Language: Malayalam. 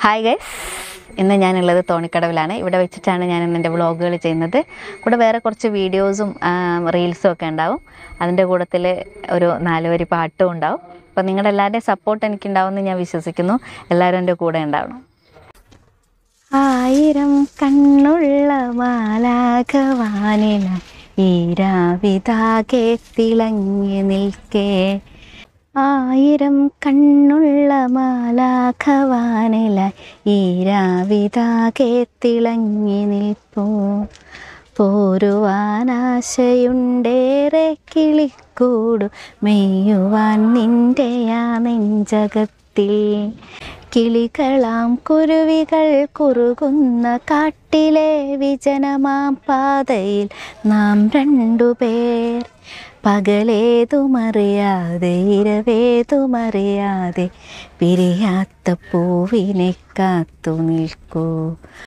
ഹായ് ഗൈസ് ഇന്ന് ഞാനുള്ളത് തോണിക്കടവിലാണ് ഇവിടെ വെച്ചിട്ടാണ് ഞാൻ ഇന്ന് എൻ്റെ വ്ളോഗുകൾ ചെയ്യുന്നത് കൂടെ വേറെ കുറച്ച് വീഡിയോസും റീൽസും ഒക്കെ ഉണ്ടാവും അതിൻ്റെ കൂട്ടത്തിൽ ഒരു നാല് വരി പാട്ടും ഉണ്ടാവും അപ്പോൾ നിങ്ങളുടെ എല്ലാവരുടെയും സപ്പോർട്ട് എനിക്കുണ്ടാവുമെന്ന് ഞാൻ വിശ്വസിക്കുന്നു എല്ലാവരും എൻ്റെ കൂടെ ഉണ്ടാവണം ആയിരം കണ്ണുള്ള മാലാഖവാനില ഈരാവിതാകെ തിളങ്ങി നിൽക്കേ ആയിരം കണ്ണുള്ള മാലാഖവാനില ഈരാവിതാകെ തിളങ്ങി നിൽപ്പൂ പോരുവാനാശയുണ്ടേറെ കിളിക്കൂടു മെയ്യുവാൻ നിന്റെയാ നെഞ്ചകത്തിൽ കിളികളാം കുരുവികൾ കുറുകുന്ന കാട്ടിലെ വിജനമാം പാതയിൽ നാം രണ്ടുപേർ പകലേതുമറിയാതെ ഇരവേതുമറിയാതെ പിരിയാത്ത പൂവിനെ കാത്തു നിൽക്കൂ